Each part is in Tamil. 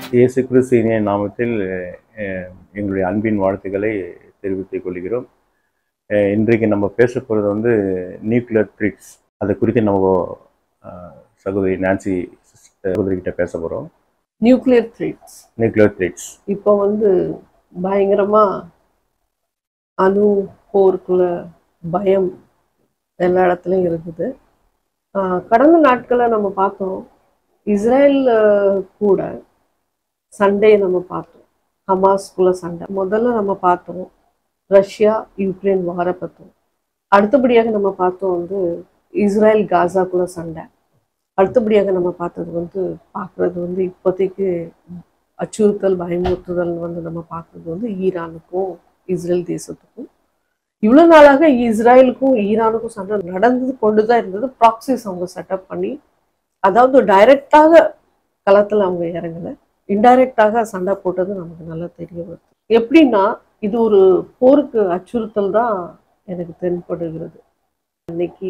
இயேசு கிறிஸ்து இனிய நாமத்தில் அஹ், எங்களுடைய அன்பின் வாழ்த்துக்களை தெரிவித்துக் கொள்கிறோம் அஹ், இன்றைக்கு நம்ம பேச போகிறது வந்து நியூக்ளியர் த்ரிட்ஸ் அதை குறித்து நம்ம அஹ், சகோதரி நான்சி சகோதரிகிட்ட பேச போகிறோம் நியூக்ளியர் த்ரெட்ஸ் நியூக்ளியர் த்ரிட்ஸ் இப்போ வந்து பயங்கரமா அணு போருக்குள்ள பயம் எல்லா இடத்துலையும் இருக்குது ஆஹ் கடந்த நாட்களை நம்ம பார்த்தோம் இஸ்ரேல் ஆஹ், கூட சண்டே நம்ம பார்த்தோம் ஹமாஸ்குள்ள சண்டை முதல்ல நம்ம பார்த்தோம் ரஷ்யா யுக்ரைன் வார பார்த்தோம் அடுத்தபடியாக நம்ம பார்த்தோம் வந்து இஸ்ரேல் காசாக்குள்ள சண்டை அடுத்தபடியாக நம்ம பார்த்தது வந்து பார்க்குறது வந்து இப்போதைக்கு அச்சுறுத்தல் பயமுறுத்துதல் வந்து நம்ம பார்க்குறது வந்து ஈரானுக்கும் இஸ்ரேல் தேசத்துக்கும் இவ்வளோ நாளாக இஸ்ரேலுக்கும் ஈரானுக்கும் சண்டை நடந்தது கொண்டு தான் இருந்தது ப்ராக்சிஸ் அவங்க செட்டப் பண்ணி அதாவது டைரக்டாக களத்தில் அவங்க இறங்கல இன்டைரக்டாக சண்டை போட்டது நமக்கு நல்லா தெரிய வருது எப்படின்னா இது ஒரு போருக்கு அச்சுறுத்தல் தான் எனக்கு தென்படுகிறது இன்னைக்கு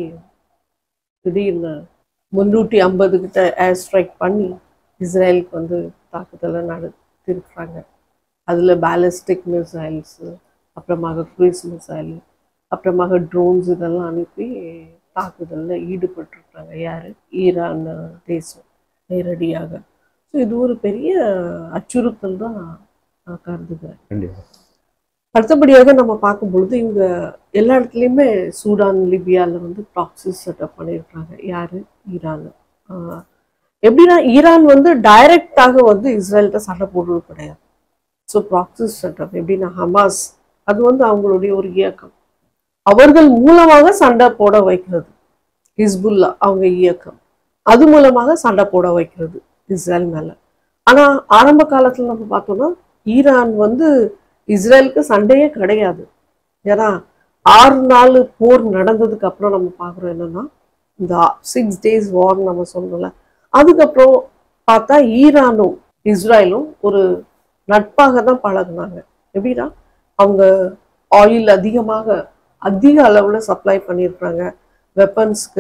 திடீர்னு முன்னூற்றி ஐம்பது கிட்ட ஏர் ஸ்ட்ரைக் பண்ணி இஸ்ரேலுக்கு வந்து தாக்குதலை நடத்திருக்கிறாங்க அதில் பேலிஸ்டிக் மிசைல்ஸு அப்புறமாக க்ரூஸ் மிசைல் அப்புறமாக ட்ரோன்ஸ் இதெல்லாம் அனுப்பி தாக்குதலில் ஈடுபட்டிருக்காங்க யார் ஈரான் தேசம் நேரடியாக ஸோ இது ஒரு பெரிய அச்சுறுத்தல் தான் நான் கருதுகிறேன் கண்டிப்பாக அடுத்தபடியாக நம்ம பார்க்கும் பொழுது இங்க எல்லா இடத்துலையுமே சூடான் லிபியாவில் வந்து ப்ராக்சிஸ் செட்டப் பண்ணியிருக்காங்க யாரு ஈரான் ஆஹ் எப்படின்னா ஈரான் வந்து டைரக்டாக வந்து இஸ்ரேல்கிட்ட சண்டை போடுறது கிடையாது ஸோ ப்ராக்சிஸ் செட்டப் எப்படின்னா ஹமாஸ் அது வந்து அவங்களுடைய ஒரு இயக்கம் அவர்கள் மூலமாக சண்டை போட வைக்கிறது ஹிஸ்புல்லா அவங்க இயக்கம் அது மூலமாக சண்டை போட வைக்கிறது இஸ்ரேல் மேல ஆனா ஆரம்ப காலத்துல நம்ம பார்த்தோம்னா ஈரான் வந்து இஸ்ரேலுக்கு சண்டையே கிடையாது ஏன்னா ஆறு நாள் போர் நடந்ததுக்கு அப்புறம் நம்ம பார்க்குறோம் என்னன்னா இந்த சிக்ஸ் டேஸ் வார் நம்ம சொல்லல அதுக்கப்புறம் பார்த்தா ஈரானும் இஸ்ரேலும் ஒரு நட்பாக தான் பழகுனாங்க எப்படின்னா அவங்க ஆயில் அதிகமாக அதிக அளவில் சப்ளை பண்ணியிருக்காங்க வெப்பன்ஸ்க்கு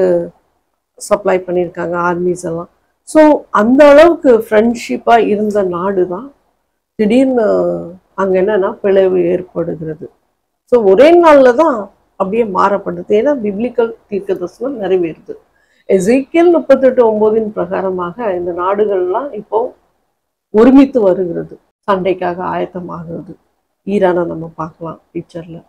சப்ளை பண்ணியிருக்காங்க ஆர்மிஸ் எல்லாம் ஸோ அந்த அளவுக்கு ஃப்ரெண்ட்ஷிப்பாக இருந்த நாடு தான் திடீர்னு அங்கே என்னன்னா பிளவு ஏற்படுகிறது ஸோ ஒரே நாளில் தான் அப்படியே மாறப்படுது ஏன்னா பிப்ளிக்கல் தீர்க்கதர்சனம் நிறைவேறுது எசைக்கியல் முப்பத்தெட்டு ஒன்பதின் பிரகாரமாக இந்த நாடுகள்லாம் இப்போ ஒருமித்து வருகிறது சண்டைக்காக ஆயத்தமாகிறது ஈரானை நம்ம பார்க்கலாம் பிக்சரில்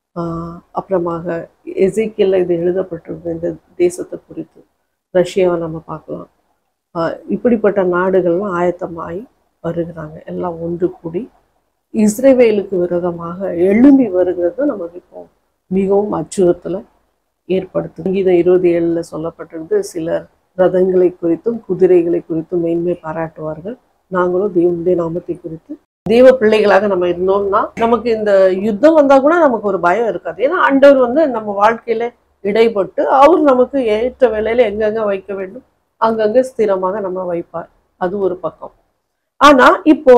அப்புறமாக எசைக்கியல்ல இது எழுதப்பட்டிருக்கு இந்த தேசத்தை குறித்து ரஷ்யாவை நம்ம பார்க்கலாம் ஆஹ் இப்படிப்பட்ட நாடுகள்லாம் ஆயத்தமாகி வருகிறாங்க எல்லாம் ஒன்று கூடி இஸ்ரேவேலுக்கு விரோதமாக எழும்பி வருகிறது நமக்கு இப்போ மிகவும் அச்சுறுத்தலை ஏற்படுத்துது கீதை இருபது ஏழில் சொல்லப்பட்டிருந்து சிலர் ரதங்களை குறித்தும் குதிரைகளை குறித்தும் மேன்மை பாராட்டுவார்கள் நாங்களும் தேவனுடைய நாமத்தை குறித்து தெய்வ பிள்ளைகளாக நம்ம இருந்தோம்னா நமக்கு இந்த யுத்தம் வந்தா கூட நமக்கு ஒரு பயம் இருக்காது ஏன்னா ஆண்டவர் வந்து நம்ம வாழ்க்கையில இடைப்பட்டு அவர் நமக்கு ஏற்ற வேலையில எங்கெங்க வைக்க வேண்டும் அங்கங்க ஸ்திரமாக நம்ம வைப்பார் அது ஒரு பக்கம் ஆனா இப்போ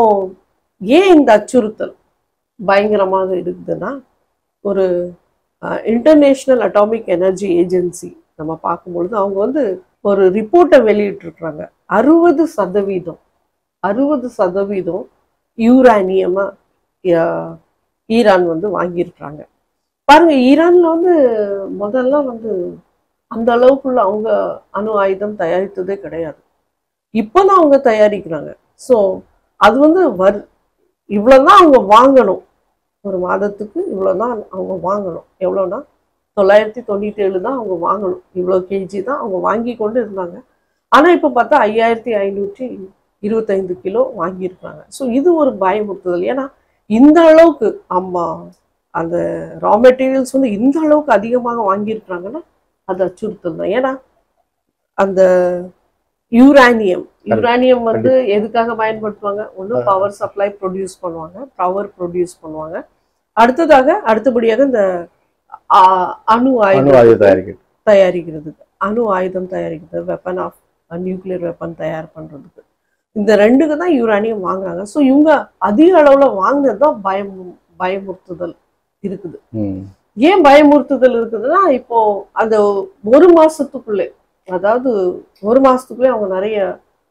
ஏன் இந்த அச்சுறுத்தல் பயங்கரமாக இருக்குதுன்னா ஒரு இன்டர்நேஷ்னல் அட்டாமிக் எனர்ஜி ஏஜென்சி நம்ம பார்க்கும்பொழுது அவங்க வந்து ஒரு ரிப்போர்ட்டை வெளியிட்டிருக்கிறாங்க அறுபது சதவீதம் அறுபது சதவீதம் யூரானியமா யா- ஈரான் வந்து வாங்கியிருக்கிறாங்க பாருங்க ஈரான்ல வந்து முதல்ல வந்து அந்த அளவுக்குள்ள அவங்க அணு ஆயுதம் தயாரித்ததே கிடையாது இப்போதான் அவங்க தயாரிக்கிறாங்க ஸோ அது வந்து வர் இவ்வளோதான் அவங்க வாங்கணும் ஒரு மாதத்துக்கு இவ்வளோதான் அவங்க வாங்கணும் எவ்வளோனா தொள்ளாயிரத்தி தொண்ணூற்றி ஏழு தான் அவங்க வாங்கணும் இவ்வளோ கேஜி தான் அவங்க வாங்கி கொண்டு இருந்தாங்க ஆனால் இப்போ பார்த்தா ஐயாயிரத்தி ஐநூற்றி இருபத்தைந்து கிலோ வாங்கியிருக்காங்க ஸோ இது ஒரு பயமுறுத்துதல் ஏன்னா இந்த அளவுக்கு அம்மா அந்த ரா மெட்டீரியல்ஸ் வந்து இந்த அளவுக்கு அதிகமாக வாங்கியிருக்கிறாங்கன்னா அது அச்சுறுத்தல் தான் ஏன்னா அந்த யூரானியம் யூரானியம் வந்து எதுக்காக பயன்படுத்துவாங்க ஒன்று பவர் சப்ளை ப்ரொடியூஸ் பண்ணுவாங்க பவர் ப்ரொடியூஸ் பண்ணுவாங்க அடுத்ததாக அடுத்தபடியாக இந்த ஆ, அணு அணு ஆயுதம் ஆயுத தயாரிக்கிறது தயாரிக்கிறதுக்கு அணு ஆயுதம் தயாரிக்கிறது வெப்பன் ஆஃப் நியூக்ளியர் வெப்பன் தயார் பண்றதுக்கு இந்த ரெண்டுக்கு தான் யூரானியம் வாங்குறாங்க ஸோ இவங்க அதிக அளவுல வாங்கினது தான் பயம் பயமுறுத்துதல் இருக்குது ம் ஏன் பயமுறுத்துதல் இருக்குதுன்னா இப்போ அந்த ஒரு மாசத்துக்குள்ளே அதாவது ஒரு மாசத்துக்குள்ளே அவங்க நிறைய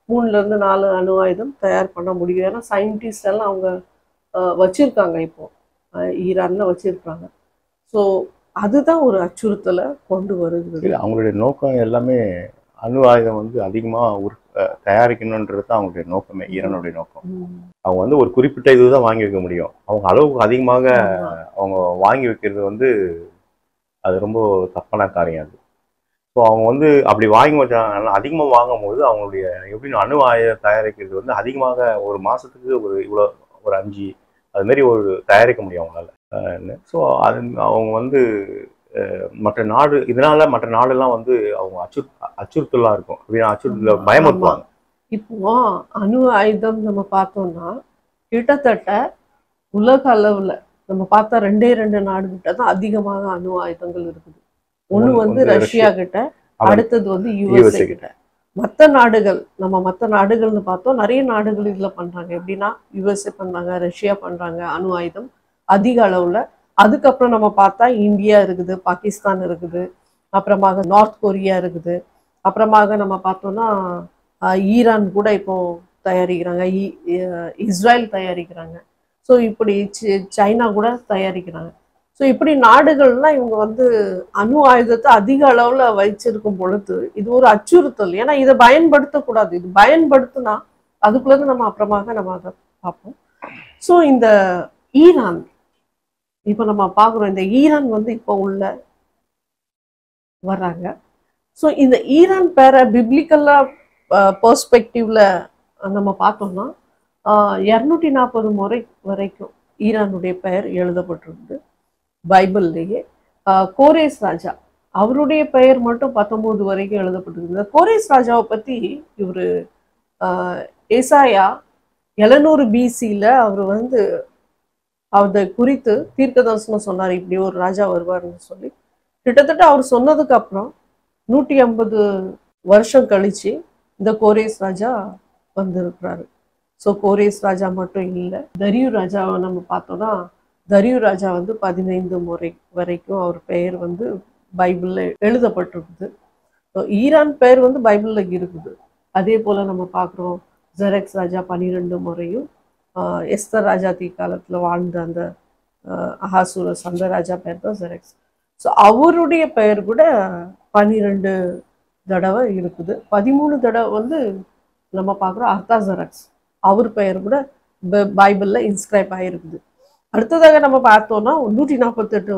மூணுல இருந்து நாலு அணு ஆயுதம் தயார் பண்ண முடியும் ஏன்னா சயின்டிஸ்ட் எல்லாம் அவங்க அஹ், வச்சிருக்காங்க இப்போ அஹ், ஈரான்ல வச்சிருக்காங்க ஸோ அதுதான் ஒரு அச்சுறுத்தலை கொண்டு வருது இல்ல, அவங்களுடைய நோக்கம் எல்லாமே அணு ஆயுதம் வந்து அதிகமாக உற் அஹ் தயாரிக்கணுன்றது தான் அவங்களுடைய நோக்கமே ஈரானுடைய நோக்கம் ம். அவங்க வந்து ஒரு குறிப்பிட்ட இதுதான் வாங்கி வைக்க முடியும் அவங்க அளவுக்கு அதிகமாக ஆமா. அவங்க வாங்கி வைக்கிறது வந்து அது ரொம்ப தப்பான காரியம் அது ஸோ அவங்க வந்து அப்படி வாங்கி வச்சாங்கன்னா அதிகமாக வாங்கும்போது அவங்களுடைய எப்படின்னு அணு ஆயுதம் தயாரிக்கிறது வந்து அதிகமாக ஒரு மாதத்துக்கு ஒரு இவ்வளோ ஒரு அஞ்சு அது மாதிரி ஒரு தயாரிக்க முடியும் அவங்களால ஸோ அது அவங்க வந்து அஹ், மற்ற நாடு இதனால மற்ற நாடெல்லாம் வந்து அவங்க அச்சு அச்சுறுத்தலாக இருக்கும் அப்படின்னா அச்சுறுத்தல ஆமா. பயமுறுத்துவாங்க இப்போ அணு ஆயுதம் நம்ம பார்த்தோம்னா கிட்டத்தட்ட உலக அளவுல நம்ம பார்த்தா ரெண்டே ரெண்டு நாடு கிட்ட தான் அதிகமாக அணு ஆயுதங்கள் இருக்குது ஒண்ணு ஒண்ணு வந்து வந்து ரஷ்யா கிட்ட ஆமா. அடுத்தது வந்து USA யுஎஸ்ஏ கிட்ட மற்ற நாடுகள் நம்ம மற்ற நாடுகள்னு பார்த்தோம் நிறைய நாடுகள் இதுல பண்றாங்க எப்படின்னா யுஎஸ்ஏ பண்றாங்க ரஷ்யா பண்றாங்க அணு ஆயுதம் அதிக அளவுல அதுக்கப்புறம் நம்ம பார்த்தா இந்தியா இருக்குது பாகிஸ்தான் இருக்குது அப்புறமாக நார்த் கொரியா இருக்குது அப்புறமாக நம்ம பார்த்தோம்னா ஆஹ், ஈரான் கூட இப்போ தயாரிக்கிறாங்க இ- அஹ், இஸ்ரேல் தயாரிக்கிறாங்க ஸோ இப்படி சி- சைனா கூட தயாரிக்கிறாங்க ஸோ இப்படி நாடுகள்லாம் இவங்க வந்து அணு ஆயுதத்தை அதிக அளவுல வச்சிருக்கும் பொழுது இது ஒரு அச்சுறுத்தல் ஏன்னா இதை பயன்படுத்தக்கூடாது இது பயன்படுத்தினா அதுக்குள்ளேருந்து நம்ம அப்புறமாக நம்ம அதை பார்ப்போம் ஸோ இந்த ஈரான் இப்போ நம்ம பார்க்குறோம் இந்த ஈரான் வந்து இப்போ உள்ள வர்றாங்க ஸோ இந்த ஈரான் பேர பிப்ளிக்கலாக பெர்ஸ்பெக்டிவ்ல நம்ம பார்த்தோம்னா இரநூத்தி நாற்பது முறை வரைக்கும் ஈரானுடைய பெயர் எழுதப்பட்டிருக்கு பைபிள்லேயே ஆஹ் கோரேஸ் ராஜா அவருடைய பெயர் மட்டும் பத்தொன்பது வரைக்கும் எழுதப்பட்டிருக்கு இந்த கோரேஸ் ராஜாவை பற்றி இவர் ஏசாயா எழுநூறு பிசியில் அவர் வந்து அதை குறித்து தீர்க்கதரிசனம் சொன்னார் இப்படி ஒரு ராஜா வருவார்னு சொல்லி கிட்டத்தட்ட அவர் சொன்னதுக்கு அப்புறம் நூற்றி ஐம்பது வருஷம் கழிச்சு இந்த கோரேஸ் ராஜா வந்திருக்கிறாரு ஸோ கோரேஸ் ராஜா மட்டும் இல்லை தரியு ராஜாவை நம்ம பார்த்தோம்னா தரியு ராஜா வந்து பதினைந்து முறை வரைக்கும் அவர் பெயர் வந்து பைபிளில் எழுதப்பட்டிருக்குது ஸோ ஈரான் பெயர் வந்து பைபிளில் இருக்குது அதே போல் நம்ம பார்க்குறோம் ஜெரக்ஸ் ராஜா பன்னிரெண்டு முறையும் ஆஹ் எஸ்தர் ராஜாத்தி காலத்தில் வாழ்ந்த அந்த ஆஹ் அஹாசூரஸ் அந்த ராஜா பெயர் தான் ஜெரக்ஸ் ஸோ அவருடைய பெயர் கூட பன்னிரெண்டு தடவை இருக்குது பதிமூணு தடவை வந்து நம்ம பார்க்குறோம் அர்த்தாசரக்ஸ் அவர் பெயர் கூட ப- பைபிள்ல இன்ஸ்கிரைப் ஆகிருக்குது அடுத்ததாக நம்ம பார்த்தோம்னா நூற்றி நாற்பத்தெட்டு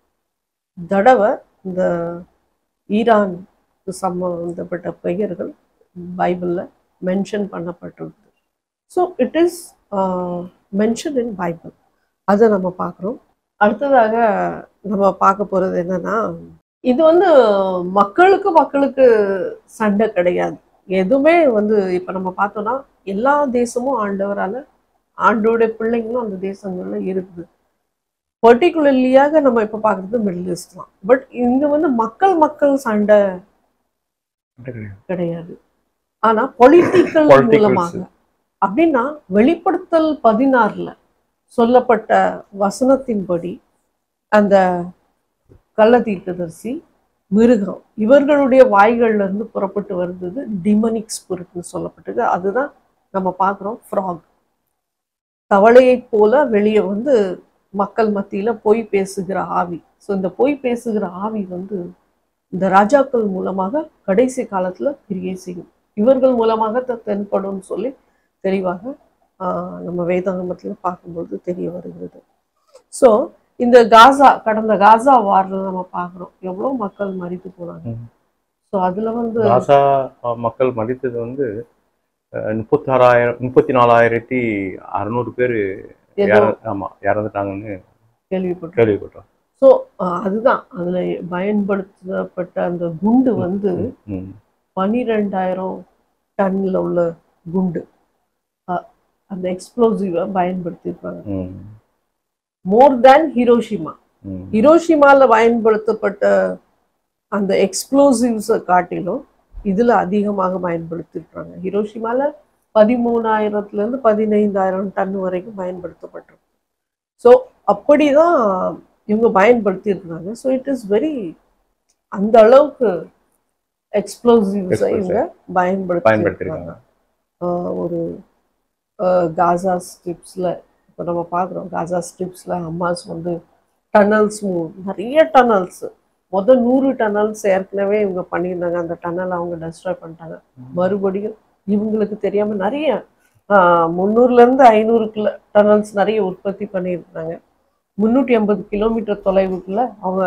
தடவை இந்த ஈரான் சம்பந்தப்பட்ட பெயர்கள் பைபிளில் மென்ஷன் பண்ணப்பட்டிருக்கு so it is mention in Bible அதை நம்ம பார்க்குறோம் அடுத்ததாக நம்ம பார்க்க போகிறது என்னன்னா இது வந்து மக்களுக்கு மக்களுக்கு சண்டை கிடையாது எதுவுமே வந்து இப்போ நம்ம பார்த்தோம்னா எல்லா தேசமும் ஆண்டவரால ஆண்டோட பிள்ளைங்களும் அந்த தேசங்கள்ல இருக்குது பர்டிகுலர்லியாக நம்ம இப்போ பார்க்குறது மிடில் ஈஸ்ட் தான் பட் இங்க வந்து மக்கள் மக்கள் சண்டை கிடையாது ஆனா பொலிட்டிக்கல் Politicals. மூலமாக அப்படின்னா வெளிப்படுத்தல் பதினாறுல சொல்லப்பட்ட வசனத்தின்படி அந்த கள்ள தீர்க்கதரிசி மிருகம் இவர்களுடைய வாய்கள்ல இருந்து புறப்பட்டு வந்தது டிமனிக் ஸ்பிரிட்னு சொல்லப்பட்டது அதுதான் நம்ம பார்க்குறோம் ஃப்ராக் தவளையைப் போல வெளியே வந்து மக்கள் மத்தியில பொய் பேசுகிற ஆவி ஸோ இந்த பொய் பேசுகிற ஆவி வந்து இந்த ராஜாக்கள் மூலமாக கடைசி காலத்துல கிரியை செய்யும் இவர்கள் மூலமாக த- தென்படும்னு சொல்லி தெளிவாக ஆஹ், நம்ம வேதாகமத்துல பார்க்கும்போது தெரிய வருகிறது ஸோ இந்த காசா கடந்த காசா வார்ல நம்ம பார்க்குறோம் எவ்வளோ மக்கள் மறித்து போனாங்க ம். ஸோ அதுல வந்து காசா அஹ், மக்கள் மடித்தது வந்து அஹ், முப்பத்தாறாயிரம் முப்பத்தி நாலாயிரத்தி அறுநூறு பேர் ஏதோ ஆமா இறந்துட்டாங்கன்னு கேள்விப்பட்டோம் கேள்விப்பட்டோம் ஸோ அதுதான் அதுல பயன்படுத்தப்பட்ட அந்த குண்டு வந்து ம். பன்னிரெண்டாயிரம் டன்ல உள்ள குண்டு அ- அந்த எக்ஸ்ப்ளோசிவை பயன்படுத்தியிருப்பாங்க ம். மோர் தேன் ஹிரோஷிமா ம். ஹிரோஷிமால பயன்படுத்தப்பட்ட அந்த எக்ஸ்ப்ளோசிவ்ஸை காட்டிலும் இதுல அதிகமாக பயன்படுத்தியிருக்காங்க ஹிரோஷிமால பதிமூணாயிரத்துல இருந்து பதினைந்தாயிரம் டன் வரைக்கும் பயன்படுத்தப்பட்டிருக்கு ஸோ அப்படிதான் இவங்க பயன்படுத்தியிருக்கிறாங்க ஸோ இட் இஸ் வெரி அந்த அளவுக்கு எக்ஸ்ப்ளோசிவ்ஸை Explosive. இவங்க பயன்படுத்தி பயன்படுத்தியிருக்காங்க ஆஹ் ஒரு ஆஹ் காசா ஸ்ட்ரிப்ஸில் இப்போ நம்ம பார்க்குறோம் காசா ஸ்ட்ரிப்ஸில் அம்மாஸ் வந்து டனல்ஸ் நிறைய டனல்ஸ் மொதல் நூறு டனல்ஸ் ஏற்கனவே இவங்க பண்ணியிருந்தாங்க அந்த டனல் அவங்க டெஸ்ட்ராய் பண்ணிட்டாங்க மறுபடியும் இவங்களுக்கு தெரியாமல் நிறைய ஆஹ் முந்நூறுலேருந்து ஐநூறு கிலோ டனல்ஸ் நிறைய உற்பத்தி பண்ணியிருந்தாங்க முந்நூற்றி ஐம்பது கிலோமீட்டர் தொலைவுக்குள்ள அவங்க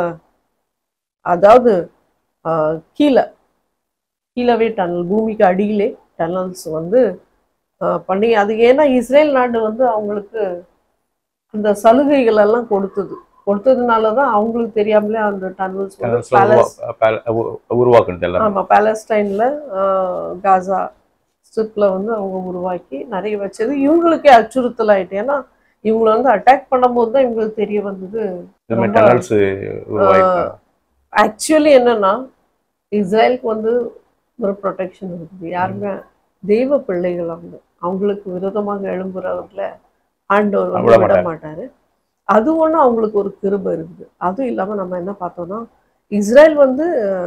அதாவது ஆஹ் கீழே கீழவே டனல் பூமிக்கு அடியிலே டனல்ஸ் வந்து ஆஹ் பண்ணி அது ஏன்னா இஸ்ரேல் நாடு வந்து அவங்களுக்கு அந்த சலுகைகள் எல்லாம் கொடுத்தது கொடுத்ததுனால தான் அவங்களுக்கு தெரியாமலே அந்த டனல்ஸ் வந்து Tunnels எல்லாம் பேலஸ் உருவா- பே- உ- உருவாக்குனது எல்லாம் ஆமாம் பாலஸ்டைனில் காசா ஸ்ட்ரிப்பில் வந்து அவங்க உருவாக்கி நிறைய வச்சது இவங்களுக்கே அச்சுறுத்தல் ஆயிட்டு ஏன்னா இவங்களை வந்து அட்டாக் பண்ணும்போது தான் இவங்களுக்கு தெரிய வந்தது இந்த மாதிரி ரொம்ப- டனல்ஸ் உருவாயிருக்காங்க ஆக்சுவலி என்னன்னா இஸ்ரேலுக்கு வந்து ஒரு ப்ரொடெக்ஷன் இருக்குது யாருமே தெய்வ பிள்ளைகள் அவங்க அவங்களுக்கு விரோதமாக எழும்புறவங்கள ஆண்டவர் வந்து விட விட மாட்டார். மாட்டாரு அது ஒண்ணு அவங்களுக்கு ஒரு கிருபை இருக்குது அதுவும் இல்லாம நம்ம என்ன பார்த்தோம்னா இஸ்ரேல் வந்து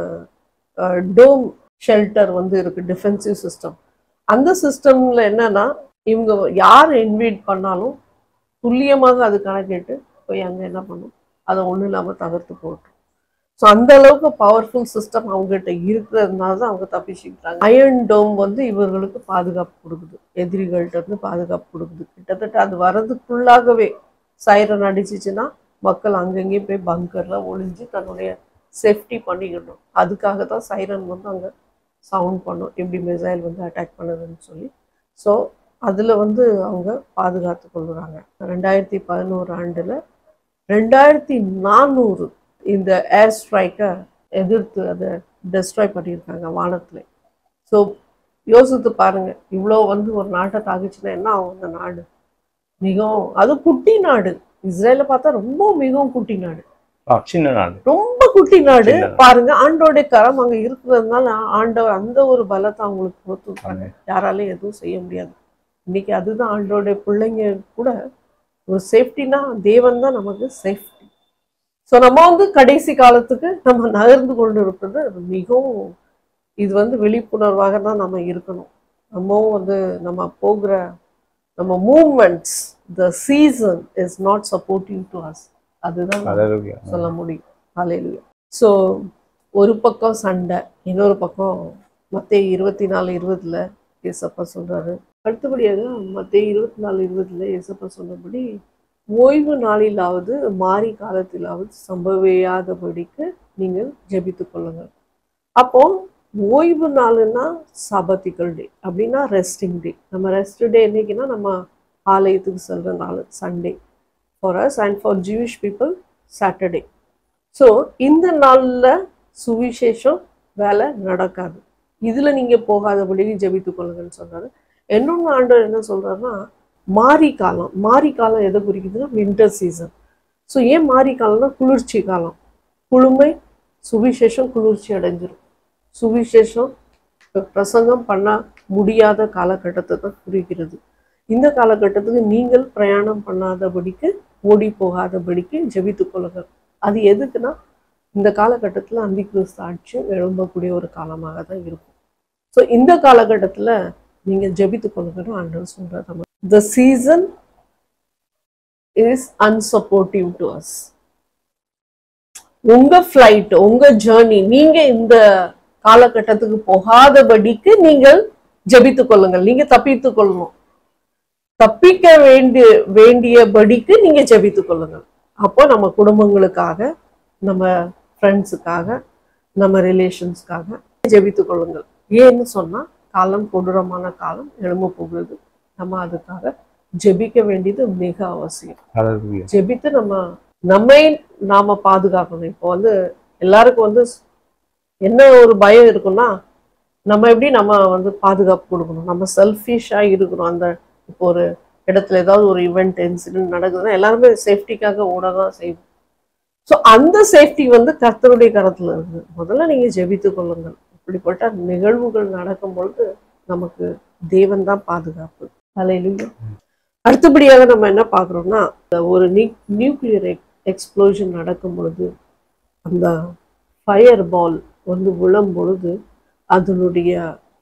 டோம் ஷெல்டர் வந்து இருக்கு டிஃபென்சிவ் சிஸ்டம் அந்த சிஸ்டம்ல என்னன்னா இவங்க யார் இன்வைட் பண்ணாலும் துல்லியமாக அது கணக்கிட்டு போய் அங்க என்ன பண்ணும் அதை ஒண்ணும் இல்லாம தவிர்த்து போட்டு ஸோ அந்த அளவுக்கு பவர்ஃபுல் சிஸ்டம் அவங்ககிட்ட இருக்கிறதுனால தான் அவங்க தப்பிச்சுக்கிறாங்க அயர்ன் டோம் வந்து இவர்களுக்கு பாதுகாப்பு கொடுக்குது எதிரிகள்கிட்ட இருந்து பாதுகாப்பு கொடுக்குது கிட்டத்தட்ட அது வர்றதுக்குள்ளாகவே சைரன் அடிச்சிச்சுன்னா மக்கள் அங்கங்கேயும் போய் பங்கர்ல ஒளிஞ்சு தன்னுடைய சேஃப்டி பண்ணிக்கணும் அதுக்காக தான் சைரன் வந்து அங்கே சவுண்ட் பண்ணும் எப்படி மிசைல் வந்து அட்டாக் பண்ணுதுன்னு சொல்லி ஸோ அதில் வந்து அவங்க பாதுகாத்து கொள்கிறாங்க ரெண்டாயிரத்தி பதினோரு ஆண்டில் ரெண்டாயிரத்தி நானூறு இந்த ஏர் ஸ்ட்ரைக்கை எதிர்த்து அதை டெஸ்ட்ராய் பண்ணியிருக்காங்க வானத்தில் ஸோ யோசித்து பாருங்க இவ்வளோ வந்து ஒரு நாட்டை தாக்குச்சுன்னா என்ன ஆகும் அந்த நாடு மிகவும் அது குட்டி நாடு இஸ்ரேலை பார்த்தா ரொம்ப மிகவும் குட்டி நாடு ஆ, சின்ன நாடு ரொம்ப குட்டி நாடு சின்ன நாடு. பாருங்க ஆண்டோடைய கரம் அங்க இருக்கிறதுனால ஆண்டவர் அந்த ஒரு பலத்தை அவங்களுக்கு கொடுத்துருக்காங்க யாராலையும் எதுவும் செய்ய முடியாது இன்னைக்கு அதுதான் ஆண்டோடைய பிள்ளைங்க கூட ஒரு சேஃப்டினா தேவன் தான் நமக்கு சேஃப்டி ஸோ நம்ம வந்து கடைசி காலத்துக்கு நம்ம நகர்ந்து கொண்டு இருப்பது மிகவும் இது வந்து விழிப்புணர்வாக தான் நம்ம இருக்கணும் நம்மவும் வந்து நம்ம போகிற நம்ம moments the season is not supporting to us அதுதான் அதாவது சொல்ல முடியும் ஹalleluya ஸோ ஒரு பக்கம் சண்டை இன்னொரு பக்கம் மத்திய இருபத்தி நாலு இருபதுல ஏசப்பா சொல்றாரு அடுத்தபடியாக மத்திய இருபத்தி நாலு இருபதுல ஏசப்பா சொன்னபடி ஓய்வு நாளிலாவது மாறி காலத்திலாவது சம்பவியாதபடிக்கு நீங்கள் ஜெபித்துக் கொள்ளுங்கள் அப்போ ஓய்வு நாளுன்னா சபத்திக்கல் டே அப்படின்னா ரெஸ்டிங் டே நம்ம ரெஸ்ட் டே என்னைக்குன்னா நம்ம ஆலயத்துக்கு செல்ற நாள் Sunday for us and for Jewish people Saturday so இந்த நாளில் சுவிசேஷம் வேலை நடக்காது இதில் நீங்கள் போகாதபடி ஜெபித்துக் கொள்ளுங்கன்னு சொன்னாரு இன்னொன்று ஆண்டவர் என்ன சொல்றாருன்னா மாரி காலம் மாரி காலம் எதை குறிக்குதுன்னா வின்டர் சீசன் ஸோ ஏன் மாரி காலம்னா குளிர்ச்சி காலம் குளுமை சுவிசேஷம் குளிர்ச்சி அடைஞ்சிரும் சுவிசேஷம் பிரசங்கம் பண்ண முடியாத காலகட்டத்தை தான் குறிக்கிறது இந்த காலகட்டத்துக்கு நீங்கள் பிரயாணம் பண்ணாதபடிக்கு ஓடி போகாதபடிக்கு ஜெபித்துக் கொள்ளுங்கள் அது எதுக்குன்னா இந்த காலகட்டத்தில் அந்தி கிறிஸ்து ஆட்சி எழும்பக்கூடிய ஒரு காலமாக தான் இருக்கும் ஸோ இந்த காலகட்டத்தில் நீங்கள் ஜெபித்துக் கொள்ளுங்கன்னு ஆண்டவர் சொல்கிறார் நம்ம the season is unsupportive to us உங்க ஃப்ளைட் உங்க ஜேர்னி நீங்க இந்த காலகட்டத்துக்கு போகாதபடிக்கு நீங்கள் ஜெபித்துக் கொள்ளுங்கள் நீங்க தப்பித்துக் கொள்ளணும் தப்பிக்க வேண்டிய வேண்டியபடிக்கு நீங்க ஜெபித்துக் கொள்ளுங்கள் அப்போ நம்ம குடும்பங்களுக்காக நம்ம ஃப்ரெண்ட்ஸுக்காக நம்ம ரிலேஷன்ஸ்க்காக ஜெபித்துக் கொள்ளுங்கள் ஏன்னு சொன்னா காலம் கொடூரமான காலம் எழும்ப போகுது நம்ம அதுக்காக ஜெபிக்க வேண்டியது மிக அவசியம் அதாவது ஜெபித்து நம்ம நம்மை நாம பாதுகாக்கணும் இப்போ வந்து எல்லாருக்கும் வந்து என்ன ஒரு பயம் இருக்குன்னா நம்ம எப்படி நம்ம வந்து பாதுகாப்பு கொடுக்கணும் நம்ம செல்ஃபிஷா இருக்கணும் அந்த இப்போ ஒரு இடத்துல ஏதாவது ஒரு ஈவெண்ட் இன்சிடென்ட் நடக்குதுன்னா எல்லாருமே சேஃப்டிக்காக ஓட தான் செய்வோம் ஸோ அந்த சேஃப்டி வந்து கர்த்தருடைய கரத்துல இருக்கு முதல்ல நீங்க ஜெபித்துக் கொள்ளுங்கள் இப்படிப்பட்ட நிகழ்வுகள் நடக்கும் பொழுது நமக்கு தேவன் தான் பாதுகாப்பு அலையிலும் அடுத்தபடியாக நம்ம என்ன பார்க்குறோம்னா ஒரு நியூ நியூக்ளியர் எக்ஸ்ப்ளோஷன் நடக்கும் பொழுது அந்த ஃபயர் பால் வந்து விழும் பொழுது அதனுடைய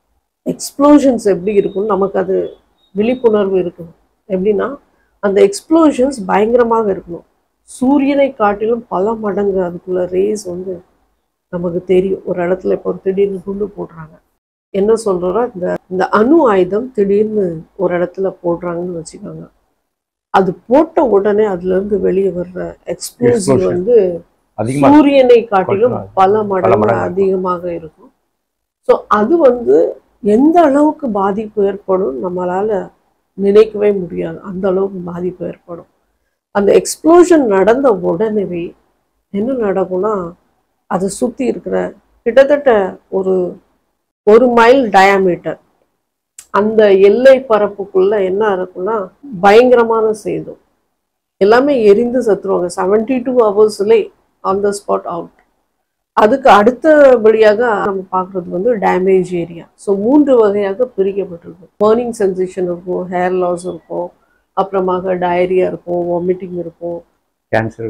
எக்ஸ்ப்ளோஷன்ஸ் எப்படி இருக்கும் நமக்கு அது விழிப்புணர்வு இருக்கணும் எப்படின்னா அந்த எக்ஸ்ப்ளோஷன்ஸ் பயங்கரமாக இருக்கணும் சூரியனை காட்டிலும் பல மடங்கு அதுக்குள்ள ரேஸ் வந்து நமக்கு தெரியும் ஒரு இடத்துல இப்போ ஒரு திடீர்னு குண்டு போடுறாங்க என்ன சொல்றோம்னா இந்த இந்த அணு ஆயுதம் திடீர்னு ஒரு இடத்துல போடுறாங்கன்னு வச்சுக்கோங்க அது போட்ட உடனே அதுல இருந்து வெளியே வர்ற எக்ஸ்ப்ளோசிவ் Explosion. வந்து அதிகமா சூரியனை காட்டிலும் காட்டிலும் பல மடங்கு மடங்கு இருக்கும். அதிகமாக இருக்கும் ஸோ அது வந்து எந்த அளவுக்கு பாதிப்பு ஏற்படும் நம்மளால நினைக்கவே முடியாது அந்த அளவுக்கு பாதிப்பு ஏற்படும் அந்த எக்ஸ்ப்ளோஷன் நடந்த உடனேவே என்ன நடக்கும்னா அதை சுத்தி இருக்கிற கிட்டத்தட்ட ஒரு ஒரு மைல் டயாமீட்டர் அந்த எல்லை பரப்புக்குள்ள என்ன இருக்கும்னா பயங்கரமான சேதம் எல்லாமே எரிந்து செத்துருவாங்க செவன்டி டூ ஹவர்ஸ்லே ஆன் த ஸ்பாட் அவுட் அதுக்கு அடுத்தபடியாக நம்ம பார்க்குறது வந்து டேமேஜ் ஏரியா ஸோ மூன்று வகையாக பிரிக்கப்பட்டிருக்கும் பேர்னிங் சென்சேஷன் இருக்கும் ஹேர் லாஸ் இருக்கும் அப்புறமாக டயரியா இருக்கும் வாமிட்டிங் இருக்கும் கேன்சர்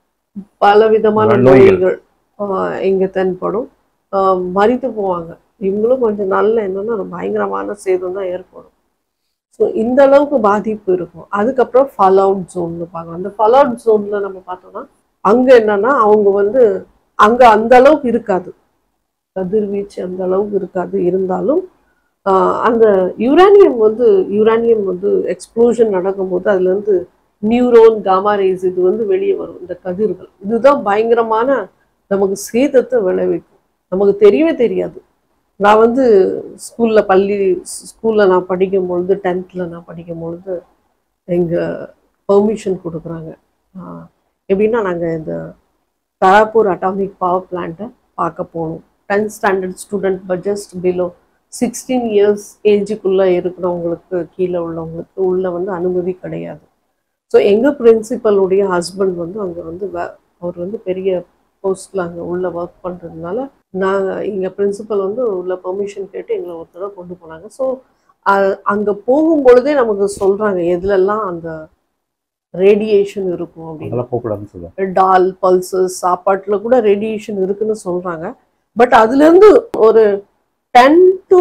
பல விதமான நோய்கள். நோய்கள் ஆஹ் இங்க தென்படும் ஆஹ் மரித்து போவாங்க இவங்களும் கொஞ்சம் நல்ல என்னன்னா பயங்கரமான சேதம் தான் ஏற்படும் ஸோ இந்த அளவுக்கு பாதிப்பு இருக்கும் அதுக்கப்புறம் ஃபால் அவுட் ஜோன்னு பார்க்கலாம் அந்த ஃபால் அவுட் ஜோன்ல நம்ம பார்த்தோம்னா அங்க என்னன்னா அவங்க வந்து அங்க அந்த அளவுக்கு இருக்காது கதிர்வீச்சு அந்த அளவுக்கு இருக்காது இருந்தாலும் ஆஹ் அந்த யுரானியம் வந்து யுரானியம் வந்து எக்ஸ்ப்ளோஷன் நடக்கும்போது அதுல இருந்து நியூரோன் காமா ரேஸ் இது வந்து வெளியே வரும் இந்த கதிர்கள் இதுதான் பயங்கரமான நமக்கு சேதத்தை விளைவிக்கும் நமக்கு தெரியவே தெரியாது நான் வந்து ஸ்கூல்ல பள்ளி ஸ்கூல்ல நான் படிக்கும் பொழுது டென்த்ல நான் படிக்கும் பொழுது எங்க பெர்மிஷன் கொடுக்குறாங்க ஆஹ் எப்படின்னா நாங்க இந்த தாராப்பூர் அட்டாமிக் பவர் பிளான்ட்டை பார்க்க போகணும் tenth standard student but just below sixteen years ஏஜுக்குள்ளே இருக்கிறவங்களுக்கு கீழே உள்ளவங்களுக்கு உள்ள வந்து அனுமதி கிடையாது ஸோ எங்கள் பிரின்சிபலுடைய ஹஸ்பண்ட் வந்து அங்கே வந்து வே அவர் வந்து பெரிய போஸ்டில் அங்கே உள்ள ஒர்க் பண்ணுறதுனால நாங்கள் எங்கள் பிரின்சிபல் வந்து உள்ள பெர்மிஷன் கேட்டு எங்களை ஒரு தடவை கொண்டு போனாங்க ஸோ அங்கே போகும் பொழுதே நமக்கு சொல்கிறாங்க எதுலெல்லாம் அந்த ரேடியேஷன் இருக்கும் அப்படின்னு அதெல்லாம் போகக்கூடாதுன்னு சொல்லுவாங்க டால் பல்சஸ் சாப்பாட்டில் கூட ரேடியேஷன் இருக்குன்னு சொல்கிறாங்க பட் அதுலேருந்து ஒரு டென் டு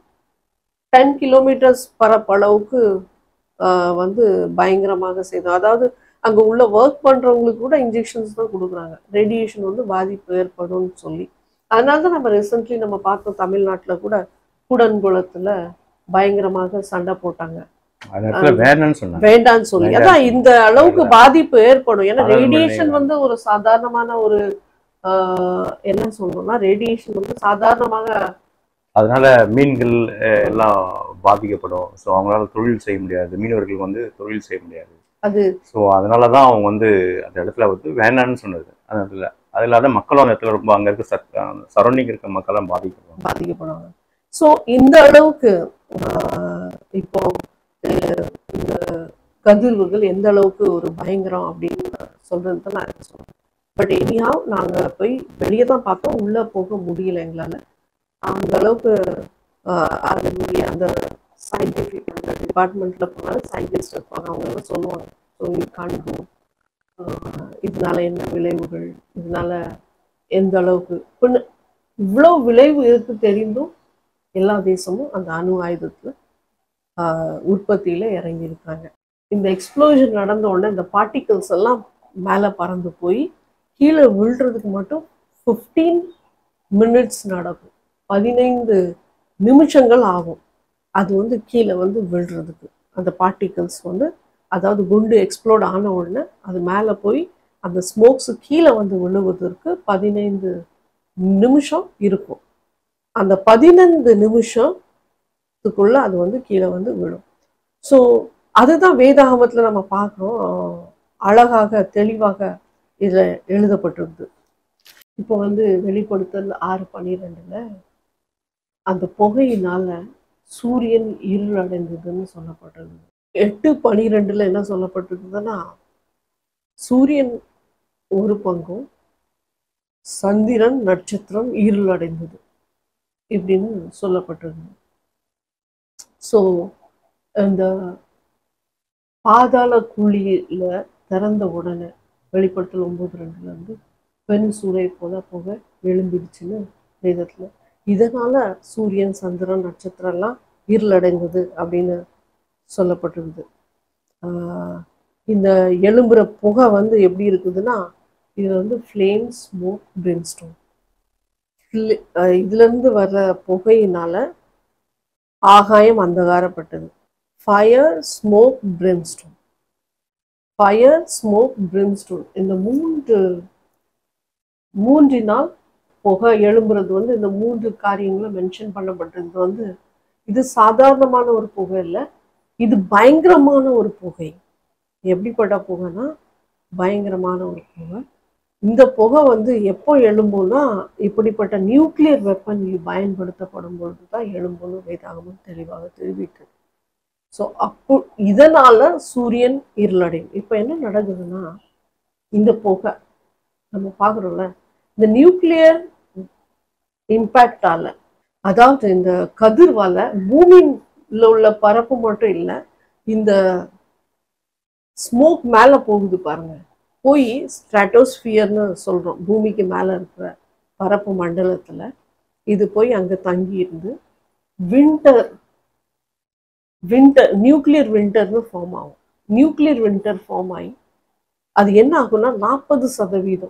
டென் கிலோமீட்டர்ஸ் பரப்பளவுக்கு ஆஹ், வந்து பயங்கரமாக செய்தோம் அதாவது அங்கே உள்ள ஒர்க் பண்ணுறவங்களுக்கு கூட இன்ஜெக்ஷன்ஸ் தான் கொடுக்குறாங்க ரேடியேஷன் வந்து பாதிப்பு ஏற்படும்னு சொல்லி அதனால தான் நம்ம ரீசெண்ட்லி நம்ம பார்த்தோம் தமிழ்நாட்டில் கூட கூடன்குளத்தில் பயங்கரமாக சண்டை போட்டாங்க அந்த இடத்துல வேணும்னு சொன்னாங்க வேண்டாம்னு சொல்லி வேண்டாம் அதான் இந்த அளவுக்கு பாதிப்பு ஏற்படும் ஏன்னா சாதாரண ரேடியேஷன் நிலையில. வந்து ஒரு சாதாரணமான ஒரு ஆஹ், என்ன சொல்லணும்னா ரேடியேஷன் வந்து சாதாரணமாக அதனால மீன்கள் அஹ், எல்லாம் பாதிக்கப்படும் ஸோ அவங்களால தொழில் செய்ய முடியாது மீனவர்கள் வந்து தொழில் செய்ய முடியாது அது ஸோ அதனால தான் அவங்க வந்து அந்த இடத்துல வந்து வேணான்னு சொன்னது அந்த இடத்துல அது இல்லாத மக்களும் அந்த இடத்துல ரொம்ப அங்கே இருக்க சரௌண்டிங் இருக்க மக்கள்லாம் பாதிக்கப்படுவாங்க பாதிக்கப்படுவாங்க ஸோ இந்த அளவுக்கு ஆஹ், இப்போ அஹ், இந்த கதிர்வுகள் எந்த அளவுக்கு ஒரு பயங்கரம் அப்படின்னு சொல்றது தான் நான் சொல்றேன் பட் எனிஹாவ் நாங்கள் போய் வெளியே தான் பார்த்தோம் உள்ளே போக முடியல எங்களால் அந்த அளவுக்கு ஆஹ், அதனுடைய அந்த சயின்டிஃபிக் அந்த டிபார்ட்மெண்ட்டில் போனாலும் சயின்டிஸ்ட் இருப்பாங்க அவங்க எல்லாம் சொல்லுவாங்க ஸோ யூ கான் கோ இதனால என்ன விளைவுகள் இதனால எந்த அளவுக்கு இப்போ இவ்வளோ விளைவு இருக்கு தெரிந்தும் எல்லா தேசமும் அந்த அணு ஆயுதத்துல ஆஹ், உற்பத்தியில இறங்கி இருக்காங்க இந்த எக்ஸ்ப்ளோஷன் நடந்த உடனே இந்த பார்ட்டிகல்ஸ் எல்லாம் மேலே பறந்து போய் கீழே விழுறதுக்கு மட்டும் ஃபிஃப்டீன் மினிட்ஸ் நடக்கும் பதினைந்து நிமிஷங்கள் ஆகும் அது வந்து கீழே வந்து விழுறதுக்கு அந்த பார்ட்டிகல்ஸ் வந்து அதாவது குண்டு எக்ஸ்ப்ளோட் ஆன உடனே அது மேலே போய் அந்த ஸ்மோக்ஸ் கீழே வந்து விழுவதற்கு பதினைந்து நிமிஷம் இருக்கும் அந்த பதினைந்து நிமிஷத்துக்குள்ள அது வந்து கீழே வந்து விழும் ஸோ அதுதான் வேதாகமத்தில் நம்ம பார்க்குறோம் அழகாக தெளிவாக இதில் எழுதப்பட்டிருக்கு இப்போ வந்து வெளிப்படுத்தல் ஆறு பன்னிரெண்டுல அந்த புகையினால சூரியன் இருள் அடைந்ததுன்னு சொல்லப்பட்டிருக்கு எட்டு பனிரெண்டுல என்ன சொல்லப்பட்டிருக்குதுன்னா சூரியன் ஒரு பங்கும் சந்திரன் நட்சத்திரம் இருள் அடைந்தது இப்படின்னு சொல்லப்பட்டிருக்கு ஸோ இந்த பாதாள குழியில திறந்த உடனே வெளிப்படுத்தல் ஒன்பது ரெண்டுல இருந்து பெண் சூறை போல புகை எழும்பிடுச்சுன்னு வேதத்துல இதனால சூரியன் சந்திரன் நட்சத்திரம் எல்லாம் இருளடைந்தது அப்படின்னு சொல்லப்பட்டிருக்குது ஆஹ் இந்த எழும்புற புகை வந்து எப்படி இருக்குதுன்னா இது வந்து ஃப்ளேம் ஸ்மோக் பிரின்ஸ்டோன் இதுல இருந்து வர்ற புகையினால ஆகாயம் அந்தகாரப்பட்டது fire smoke brimstone fire smoke brimstone இந்த மூன்று மூன்றினால் புகை எழும்புறது வந்து இந்த மூன்று காரியங்களும் மென்ஷன் பண்ணப்பட்டிருந்தது வந்து இது சாதாரணமான ஒரு புகை இல்லை இது பயங்கரமான ஒரு புகை எப்படிப்பட்ட புகைனா பயங்கரமான ஒரு புகை இந்த புகை வந்து எப்போ எழும்பும்னா இப்படிப்பட்ட நியூக்ளியர் வெப்பன் பயன்படுத்தப்படும் பொழுது தான் எழும்பும்னு வேதாகமும் தெளிவாக தெரிவிக்குது ஸோ அப்போ இதனால சூரியன் இருளடையும் இப்போ என்ன நடக்குதுன்னா இந்த புகை நம்ம பார்க்குறோம்ல இந்த நியூக்ளியர் இம்பேக்டால அதாவது இந்த கதிர்வால பூமியில உள்ள பரப்பு மட்டும் இல்லை இந்த ஸ்மோக் மேலே போகுது பாருங்க போய் ஸ்ட்ராட்டோஸ்பியர்னு சொல்கிறோம் பூமிக்கு மேலே இருக்கிற பரப்பு மண்டலத்தில் இது போய் அங்கே தங்கி இருந்து வின்டர் வின்டர் நியூக்ளியர் வின்டர்னு ஃபார்ம் ஆகும் நியூக்ளியர் வின்டர் ஃபார்ம் ஆகி அது என்ன ஆகும்னா நாற்பது சதவீதம்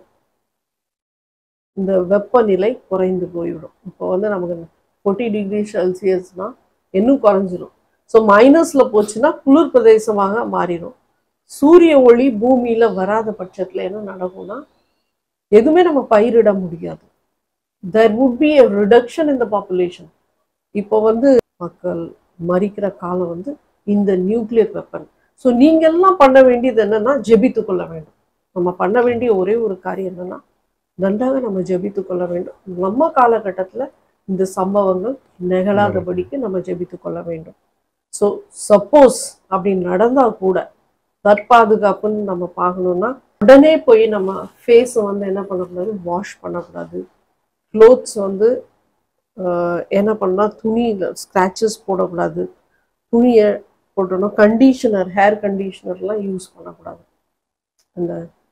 இந்த வெப்பநிலை குறைந்து போய்விடும் இப்போ வந்து நமக்கு ஃபோர்ட்டி டிகிரி செல்சியஸ்னா இன்னும் குறைஞ்சிரும் ஸோ மைனஸில் போச்சுன்னா குளிர் பிரதேசமாக மாறிடும் சூரிய ஒளி பூமியில வராத பட்சத்துல என்ன நடக்கும்னா எதுவுமே நம்ம பயிரிட முடியாது there would be a reduction in the population இப்போ வந்து மக்கள் மறிக்கிற காலம் வந்து இந்த நியூக்ளியர் வெப்பன் ஸோ நீங்க எல்லாம் பண்ண வேண்டியது என்னன்னா ஜெபித்து கொள்ள வேண்டும் நம்ம பண்ண வேண்டிய ஒரே ஒரு காரியம் என்னன்னா நன்றாக நம்ம ஜெபித்து கொள்ள வேண்டும் நம்ம காலகட்டத்துல இந்த சம்பவங்கள் நிகழாதபடிக்கு நம்ம ஜெபித்து கொள்ள வேண்டும் ஸோ சப்போஸ் அப்படி நடந்தா கூட தற்பாதுகாப்புன்னு நம்ம பார்க்கணும்னா உடனே போய் நம்ம ஃபேஸை வந்து என்ன பண்ணக்கூடாது வாஷ் பண்ணக்கூடாது க்ளோத்ஸ் வந்து ஆஹ், என்ன பண்ணால் துணியில் ஸ்க்ராச்சஸ் போடக்கூடாது துணியை போட்டணும் கண்டிஷனர் ஹேர் கண்டிஷனர்லாம் யூஸ் பண்ணக்கூடாது அந்த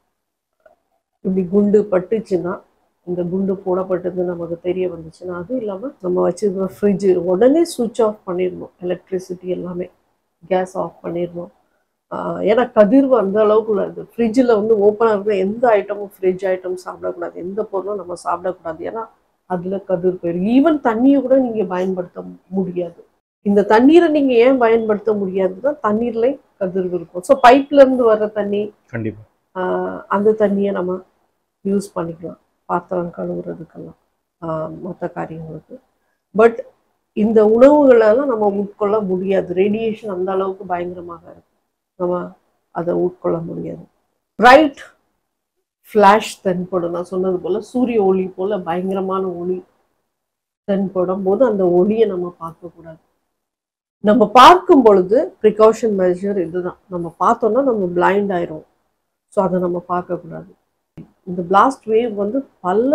இப்படி குண்டு பட்டுச்சுன்னா இந்த குண்டு போடப்பட்டது நமக்கு தெரிய வந்துச்சுன்னா அதுவும் இல்லாமல் நம்ம வச்சிருக்கிற ஃப்ரிட்ஜு உடனே சுவிட்ச் ஆஃப் பண்ணிடணும் எலக்ட்ரிசிட்டி எல்லாமே கேஸ் ஆஃப் பண்ணிடணும் ஆஹ் ஏன்னா கதிர்வு அந்த அளவுக்கு உள்ளது ஃப்ரிட்ஜில் வந்து ஓப்பனாக இருக்கிற எந்த ஐட்டமும் ஃப்ரிட்ஜ் ஐட்டம் சாப்பிடக்கூடாது எந்த பொருளும் நம்ம சாப்பிடக்கூடாது ஏன்னா அதில் கதிர் போயிடும் ஈவன் தண்ணியை கூட நீங்கள் பயன்படுத்த முடியாது இந்த தண்ணீரை நீங்கள் ஏன் பயன்படுத்த முடியாதுன்னா தண்ணீர்ல கதிர்வு இருக்கும் ஸோ பைப்லேருந்து வர்ற தண்ணி கண்டிப்பா ஆஹ் அந்த தண்ணியை நம்ம யூஸ் பண்ணிக்கலாம் பாத்திரம் கழுவுறதுக்கெல்லாம் மற்ற காரியங்களுக்கு பட் இந்த உணவுகளெல்லாம் நம்ம உட்கொள்ள முடியாது ரேடியேஷன் அந்த அளவுக்கு பயங்கரமாக இருக்கு நம்ம அதை உட்கொள்ள முடியாது பிரைட் ஃப்ளாஷ் தென்படும் நான் சொன்னது போல சூரிய ஒளி போல பயங்கரமான ஒளி தென்படும் போது அந்த ஒளியை நம்ம பார்க்கக்கூடாது நம்ம பார்க்கும் பொழுது ப்ரிகாஷன் மெஷர் இதுதான் நம்ம பார்த்தோம்னா நம்ம பிளைண்ட் ஆயிரும் ஸோ அதை நம்ம பார்க்கக்கூடாது இந்த பிளாஸ்ட் வேவ் வந்து பல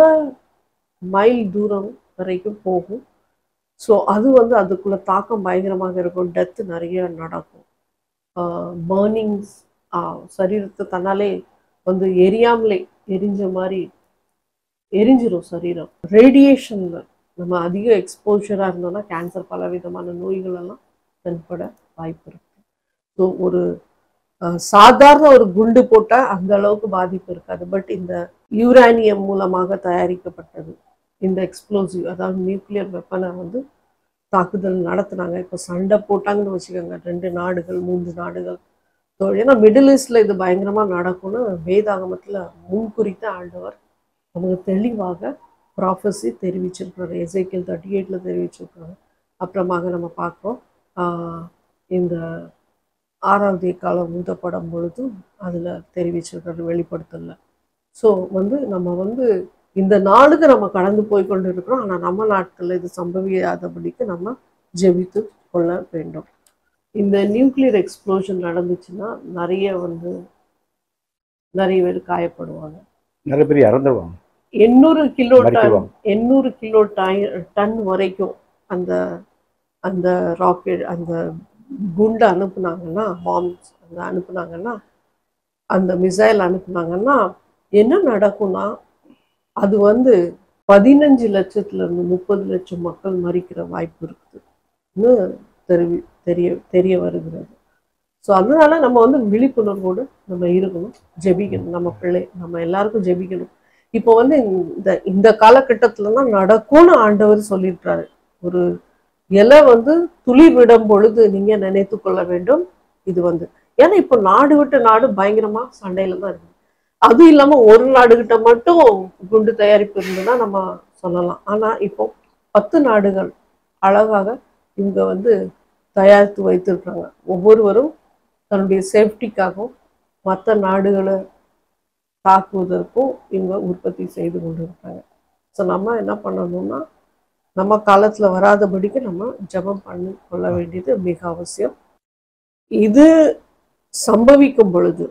மைல் தூரம் வரைக்கும் போகும் ஸோ அது வந்து அதுக்குள்ள தாக்கம் பயங்கரமாக இருக்கும் டெத்து நிறைய நடக்கும் பேர்னிங்ஸ் சரீரத்தை தன்னாலே வந்து எரியாமலே எரிஞ்ச மாதிரி எரிஞ்சிரும் சரீரம் ரேடியேஷன்ல நம்ம அதிக எக்ஸ்போஷராக இருந்தோம்னா கேன்சர் பல விதமான நோய்கள் எல்லாம் தென்பட வாய்ப்பு இருக்கு ஸோ ஒரு அஹ், சாதாரண ஒரு குண்டு போட்டால் அந்த அளவுக்கு பாதிப்பு இருக்காது பட் இந்த யூரானியம் மூலமாக தயாரிக்கப்பட்டது இந்த எக்ஸ்ப்ளோசிவ் அதாவது நியூக்ளியர் வெப்பனை வந்து தாக்குதல் நடத்துனாங்க இப்போ சண்டை போட்டாங்கன்னு வச்சுக்கோங்க ரெண்டு நாடுகள் மூன்று நாடுகள் So, ஏன்னா மிடில் ஈஸ்ட்ல இது பயங்கரமா நடக்கும்னு வேதாகமத்துல முன்குறித்த ஆண்டவர் நமக்கு தெளிவாக ப்ராஃபஸி தெரிவிச்சிருக்கிறாரு எசைக்கிள் தேர்ட்டி எயிட்ல தெரிவிச்சிருக்கிறாரு அப்புறமாக நம்ம பார்க்குறோம் ஆஹ் இந்த ஆறாவது காலம் ஊதப்படும் பொழுதும் அதில் தெரிவிச்சிருக்கிறாரு வெளிப்படுத்தல ஸோ வந்து நம்ம வந்து இந்த நாளுக்கு நம்ம கடந்து போய் கொண்டு இருக்கிறோம் ஆனால் நம்ம நாட்களில் இது சம்பவியாதபடிக்கு நம்ம ஜெபித்து கொள்ள வேண்டும் இந்த நியூக்ளியர் எக்ஸ்ப்ளோஷன் நடந்துச்சுன்னா நிறைய வந்து நிறைய பேர் காயப்படுவாங்க நிறைய பேர் இறந்துருவாங்க எண்ணூறு கிலோ டன் மறிக்குவாங்க எண்ணூறு கிலோ டன் வரைக்கும் அந்த அந்த ராக்கெட் அந்த குண்டு அனுப்புனாங்கன்னா பாம்ஸ் அந்த அனுப்புனாங்கன்னா அந்த மிசைல் அனுப்புனாங்கன்னா என்ன நடக்கும்னா அது வந்து பதினஞ்சு லட்சத்துல இருந்து முப்பது லட்சம் மக்கள் மறிக்கிற வாய்ப்பு இருக்குதுன்னு தெரிவி தெரிய தெரிய வருகிறது ஸோ அதனால நம்ம வந்து விழிப்புணர்வோடு நம்ம இருக்கணும் ஜெபிக்கணும் நம்ம பிள்ளை நம்ம எல்லாருக்கும் ஜெபிக்கணும் இப்போ வந்து இந்த இந்த காலகட்டத்துல தான் நடக்கும்னு ஆண்டவர் சொல்லியிருக்கிறாரு ஒரு இலை வந்து துளிர் விடும் பொழுது நீங்க நினைத்து கொள்ள வேண்டும் இது வந்து ஏன்னா இப்போ நாடு விட்டு நாடு பயங்கரமா சண்டையில தான் இருக்கு அது இல்லாம ஒரு நாடுகிட்ட மட்டும் குண்டு தயாரிப்பு இருந்ததுன்னா நம்ம சொல்லலாம் ஆனா இப்போ பத்து நாடுகள் அழகாக இவங்க வந்து தயாரித்து வைத்திருக்காங்க ஒவ்வொருவரும் தன்னுடைய சேஃப்டிக்காகவும் மற்ற நாடுகளை தாக்குவதற்கும் இவங்க உற்பத்தி செய்து கொண்டு இருக்காங்க ஸோ நம்ம என்ன பண்ணணும்னா நம்ம காலத்துல வராதபடிக்கு நம்ம ஜெபம் பண்ணி கொள்ள வேண்டியது மிக அவசியம் இது சம்பவிக்கும் பொழுது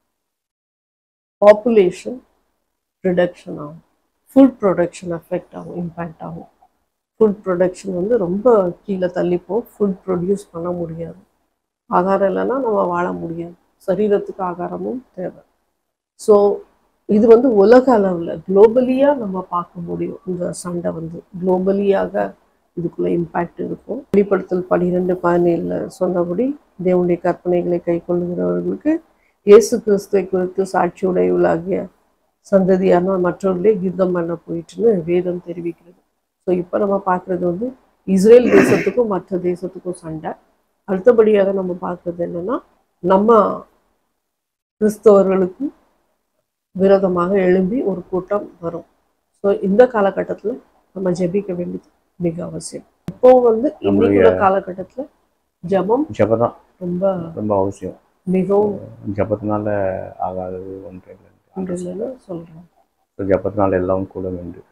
பாப்புலேஷன் ரிடக்ஷன் ஆகும் ஃபுட் ப்ரொடக்ஷன் அஃபெக்ட் ஆகும் இம்பேக்ட் ஆகும் ஃபுட் ப்ரொடக்ஷன் வந்து ரொம்ப கீழே தள்ளிப்போம் ஃபுட் ப்ரொடியூஸ் பண்ண முடியாது ஆகாரம் இல்லைன்னா நம்ம வாழ முடியாது சரீரத்துக்கு ஆகாரமும் தேவை ஸோ இது வந்து உலக அளவில் குளோபலியாக நம்ம பார்க்க முடியும் இந்த சண்டை வந்து குளோபலியாக இதுக்குள்ள இம்பேக்ட் இருக்கும் வெளிப்படுத்தல் பன்னிரெண்டு பதினேழில் சொன்னபடி தேவனுடைய கற்பனைகளை கை கொள்ளுகிறவர்களுக்கு இயேசு கிறிஸ்துவை குறித்து சாட்சியுடையவளாகிய சந்ததியான மற்றவர்களே யுத்தம் பண்ண போயிட்டுன்னு வேதம் தெரிவிக்கிறது ஸோ இப்போ நம்ம பார்க்குறது வந்து இஸ்ரேல் தேசத்துக்கும் மற்ற தேசத்துக்கும் சண்டை அடுத்தபடியாக நம்ம பார்க்குறது என்னன்னா நம்ம கிறிஸ்தவர்களுக்கு விரோதமாக எழும்பி ஒரு கூட்டம் வரும் ஸோ இந்த காலகட்டத்தில் நம்ம ஜெபிக்க வேண்டியது மிக அவசியம் இப்போ வந்து இன்னைக்குள்ள காலகட்டத்தில் ஜெபம் ஜபம் தான் ரொம்ப ரொம்ப அவசியம் மிகவும் ஜபத்தினால ஆகாதது ஒன்று இல்லைன்னு சொல்றேன் ஜபத்தினால எல்லாம் கூட வேண்டும்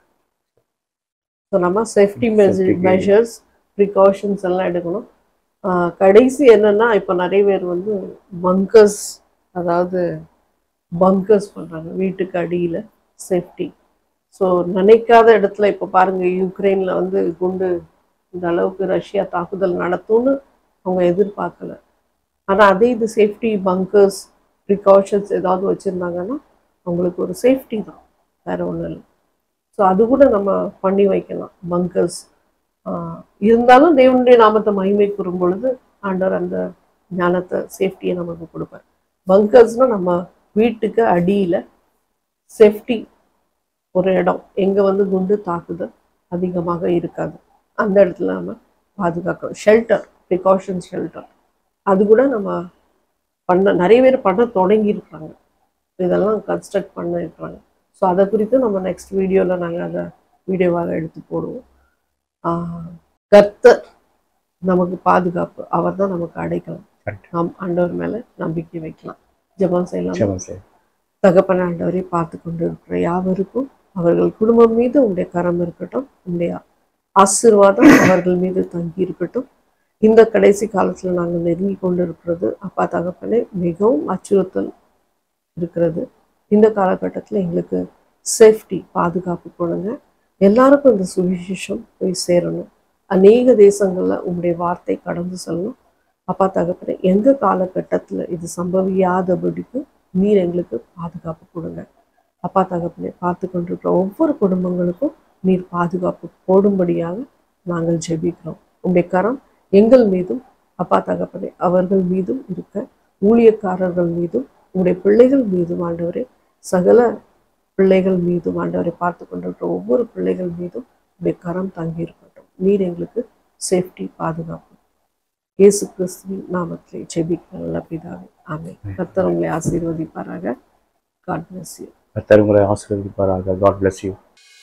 ஸோ நம்ம சேஃப்டி Safety க்கு- மெஷர்ஸ் ப்ரிகாஷன்ஸ் எல்லாம் எடுக்கணும் ஆஹ் கடைசி என்னன்னா இப்போ நிறைய பேர் வந்து பங்கர்ஸ் அதாவது பங்கர்ஸ் பண்றாங்க வீட்டுக்கு அடியில் சேஃப்டி ஸோ நினைக்காத இடத்துல இப்போ பாருங்க யுக்ரைன்ல வந்து குண்டு இந்த அளவுக்கு ரஷ்யா தாக்குதல் நடத்தும்னு அவங்க எதிர்பார்க்கல ஆனால் அதே இது சேஃப்டி பங்கர்ஸ் ப்ரிகாஷன்ஸ் ஏதாவது வச்சுருந்தாங்கன்னா அவங்களுக்கு ஒரு சேஃப்டி தான் வேற ஒன்றும் இல்லை ஸோ அது கூட நம்ம பண்ணி வைக்கலாம் பங்கர்ஸ் இருந்தாலும் தேவனுடைய நாமத்தை மகிமை கூறும் பொழுது ஆண்டவர் அந்த ஞானத்தை சேஃப்டியை நமக்கு கொடுப்பார் பங்கர்ஸ்னால் நம்ம வீட்டுக்கு அடியில் சேஃப்டி ஒரு இடம் எங்கே வந்து குண்டு தாக்குதல் அதிகமாக இருக்காது அந்த இடத்துல நம்ம பாதுகாக்கணும் ஷெல்டர் ப்ரிகாஷன் ஷெல்டர் அது கூட நம்ம பண்ண நிறைய பேர் பண்ண தொடங்கியிருக்காங்க இதெல்லாம் கன்ஸ்ட்ரக்ட் பண்ண இருக்கிறாங்க ஸோ அதை குறித்து நம்ம நெக்ஸ்ட் வீடியோவில் நாங்கள் அதை வீடியோவாக எடுத்து போடுவோம் ஆஹ் கர்த்தர் நமக்கு பாதுகாப்பு அவர் தான் நமக்கு அடைக்கலாம் Correct. நாம் ஆண்டவர் மேலே நம்பிக்கை வைக்கலாம் ஜெபம் செய்யலாம் ஜபம் செய் தகப்பன ஆண்டவரை பார்த்து கொண்டு இருக்கிற யாவருக்கும் அவர்கள் குடும்பம் மீது உங்களுடைய கரம் இருக்கட்டும் உங்களுடைய ஆசீர்வாதம் அவர்கள் மீது தங்கி இருக்கட்டும் இந்த கடைசி காலத்துல நாங்கள் நெருங்கி கொண்டு இருக்கிறது அப்பா தகப்பனே மிகவும் அச்சுறுத்தல் இருக்கிறது இந்த காலகட்டத்தில் எங்களுக்கு சேஃப்டி பாதுகாப்பு கொடுங்க எல்லாருக்கும் இந்த சுவிசேஷம் போய் சேரணும் அநேக தேசங்களில் உங்களுடைய வார்த்தை கடந்து செல்லணும் அப்பா தகப்பனே எங்க காலகட்டத்தில் இது சம்பவியாதபடிக்கு நீர் எங்களுக்கு பாதுகாப்பு கொடுங்க அப்பா தகப்பனே பார்த்து கொண்டிருக்கிற ஒவ்வொரு குடும்பங்களுக்கும் நீர் பாதுகாப்பு போடும்படியாக நாங்கள் ஜெபிக்கிறோம் உங்களுடைய கரம் எங்கள் மீதும் அப்பா தகப்பனே அவர்கள் மீதும் இருக்க ஊழியக்காரர்கள் மீதும் உங்களுடைய பிள்ளைகள் மீதும் ஆண்டவரே சகல பிள்ளைகள் மீதும் ஆண்டவரை பார்த்து கொண்டிருக்கிற ஒவ்வொரு பிள்ளைகள் மீதும் உங்களுடைய கரம் தங்கி இருக்கட்டும் நீர் எங்களுக்கு சேஃப்டி பாதுகாப்பு இயேசு கிறிஸ்துவின் நாமத்திலே ஜெபிக்கிற நல்ல பிதாவே ஆமென் கர்த்தர் உங்களை ஆசீர்வதிப்பாராக காட் bless you கர்த்தர் உங்களை ஆசீர்வதிப்பாராக காட் bless you